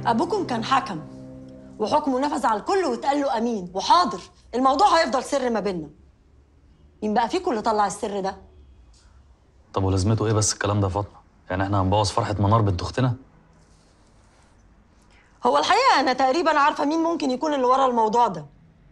ابوكم كان حكم وحكمه نفذ على الكل واتقال له امين وحاضر الموضوع هيفضل سر ما بيننا مين بقى فيكم اللي طلع السر ده طب ولازمته ايه بس الكلام ده يا فاطمه يعني احنا هنبوظ فرحه منار بنت اختنا هو الحقيقه انا تقريبا عارفه مين ممكن يكون اللي ورا الموضوع ده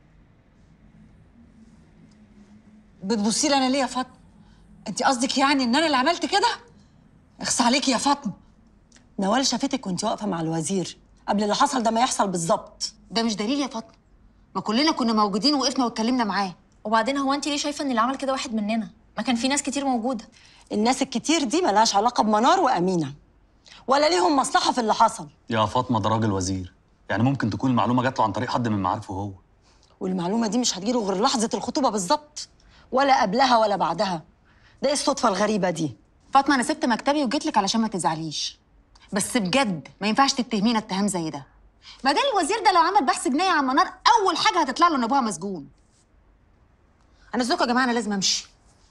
بتبصي لي انا ليه يا فاطمه انت قصدك يعني ان انا اللي عملت كده اخص عليكي يا فاطمه نوال شافتك وانت واقفه مع الوزير قبل اللي حصل ده ما يحصل بالظبط ده مش دليل يا فاطمه ما كلنا كنا موجودين وقفنا واتكلمنا معاه وبعدين هو انت ليه شايفه ان اللي عمل كده واحد مننا ما كان في ناس كتير موجوده الناس الكتير دي ملهاش علاقه بمنار وامينه ولا ليهم مصلحه في اللي حصل يا فاطمه ده راجل وزير يعني ممكن تكون المعلومه جات له عن طريق حد من معارفه هو والمعلومه دي مش هتجيله غير لحظه الخطوبه بالظبط ولا قبلها ولا بعدها ده ايه الصدفه الغريبه دي فاطمه انا سبت مكتبي وجيت لك علشان ما تزعليش بس بجد ما ينفعش تتهمينا اتهام زي ده بعدين الوزير ده لو عمل بحث جنائي عن منار اول حاجه هتطلع له ان ابوها مسجون انا ازيكم يا جماعه انا لازم امشي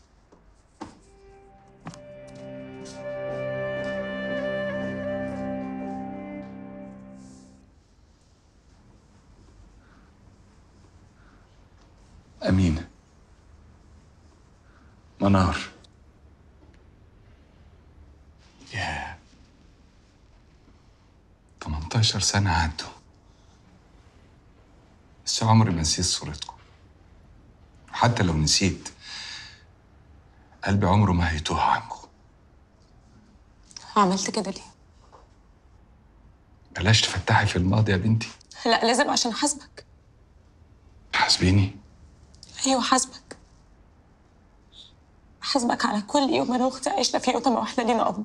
أمينة منار يا 18 سنة عدوا بس عمري ما نسيت صورتكم وحتى لو نسيت قلبي عمره ما هيتوه عنكم عملت كده ليه؟ بلاش تفتحي في الماضي يا بنتي لا لازم عشان حاسبك حاسبيني ايوه حاسبك حاسبك على كل يوم انا واختي عشنا في يوم واحنا لينا اب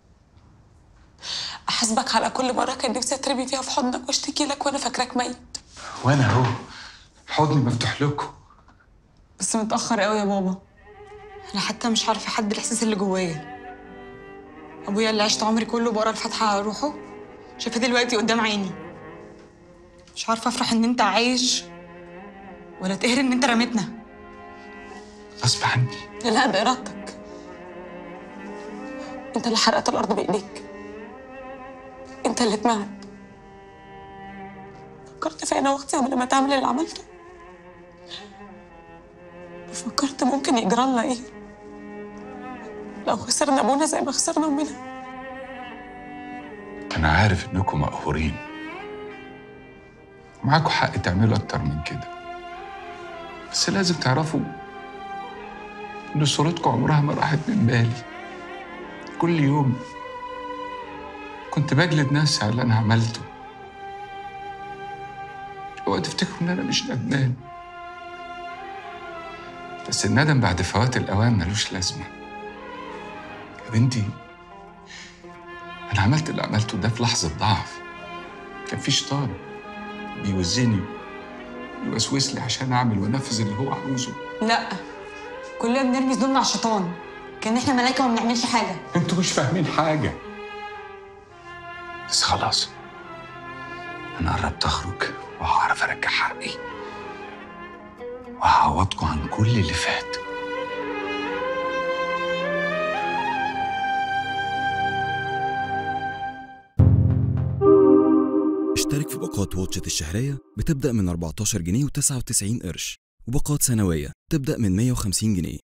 احاسبك على كل مره كان نفسي اترمي فيها في حضنك واشتكي لك وانا فاكراك ميت وأنا أهو حضني مفتوح لكم بس متاخر قوي يا بابا انا حتى مش عارفه احدد الاحساس اللي جوايا ابويا اللي عشت عمري كله بقرا الفاتحه على روحه شايفاه دلوقتي قدام عيني مش عارفه افرح ان انت عايش ولا تقهر ان انت رميتنا غصب عني لا بإرادتك انت اللي حرقت الارض بايديك انت اللي اتمعت فكرت في انا واختي قبل ما تعمل اللي عملته فكرت ممكن يجرى لنا ايه لو خسرنا ابونا زي ما خسرنا امنا أنا عارف إنكم مقهورين معاكم حق تعملوا أكتر من كده بس لازم تعرفوا إن صورتكم عمرها ما راحت من بالي كل يوم كنت بجلد نفسي على اللي أنا عملته اوعوا تفتكروا إن أنا مش ندمان بس الندم بعد فوات الأوان ملوش لازمة يا بنتي أنا عملت اللي عملته ده في لحظة ضعف كان في شيطان بيوزني يوسوس لي عشان أعمل وأنفذ اللي هو عاوزه لا كلنا بنرمي ظلمنا على الشيطان كان احنا ملايكه وما بنعملش حاجه انتوا مش فاهمين حاجة بس خلاص أنا قربت أخرج وهعرف أرجع حقي وهعوضكم عن كل اللي فات اشترك في باقات واتشت الشهرية بتبدأ من 14 جنيه و99 قرش وباقات سنوية تبدأ من 150 جنيه